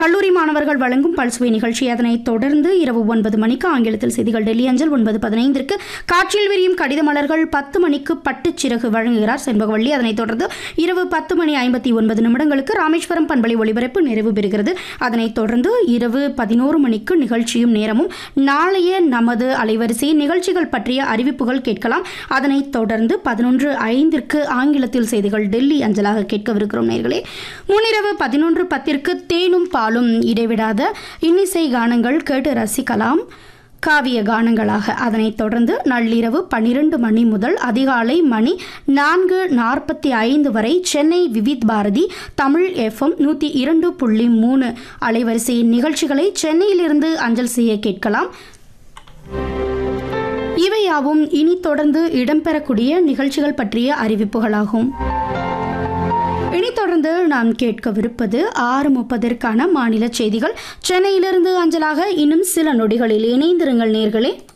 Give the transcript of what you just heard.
கல்லூரி மாணவர்கள் வழங்கும் பல்சுவை நிகழ்ச்சி அதனைத் தொடர்ந்து இரவு ஒன்பது மணிக்கு ஆங்கிலத்தில் செய்திகள் டெல்லி அஞ்சல் ஒன்பது பதினைந்திற்கு காற்றில் விரியும் கடித மலர்கள் பத்து மணிக்கு பட்டுச்சிறகு வழங்குகிறார் செண்பகவள்ளி அதனைத் தொடர்ந்து இரவு பத்து மணி ஐம்பத்தி ஒன்பது நிமிடங்களுக்கு ராமேஸ்வரம் பண்பலை ஒளிபரப்பு நிறைவு பெறுகிறது அதனைத் தொடர்ந்து இரவு பதினோரு மணிக்கு நிகழ்ச்சியும் நேரமும் நாளைய நமது அலைவரிசையின் நிகழ்ச்சிகள் பற்றிய அறிவிப்புகள் கேட்கலாம் அதனைத் தொடர்ந்து பதினொன்று ஐந்திற்கு ஆங்கிலத்தில் செய்திகள் டெல்லி அஞ்சலாக கேட்கவிருக்கிறோம் நேர்களே முன்னிரவு பதினொன்று பத்திற்கு தேனும் பாலும் இடைவிடாத இன்னிசை கானங்கள் கேட்டு ரசிக்கலாம் காவிய கானங்களாக அதனைத் தொடர்ந்து நள்ளிரவு பன்னிரண்டு மணி முதல் அதிகாலை மணி நான்கு நாற்பத்தி ஐந்து வரை சென்னை விவித் பாரதி தமிழ் எஃப்எம் நூற்றி இரண்டு புள்ளி மூணு அலைவரிசையின் நிகழ்ச்சிகளை சென்னையிலிருந்து அஞ்சல் செய்ய கேட்கலாம் இவையாவும் இனி தொடர்ந்து இடம்பெறக்கூடிய நிகழ்ச்சிகள் பற்றிய அறிவிப்புகளாகும் இனி தொடர்ந்து நாம் கேட்கவிருப்பது ஆறு முப்பதற்கான மாநில செய்திகள் சென்னையிலிருந்து அஞ்சலாக இன்னும் சில நொடிகளில் இணைந்திருங்கள் நேர்களே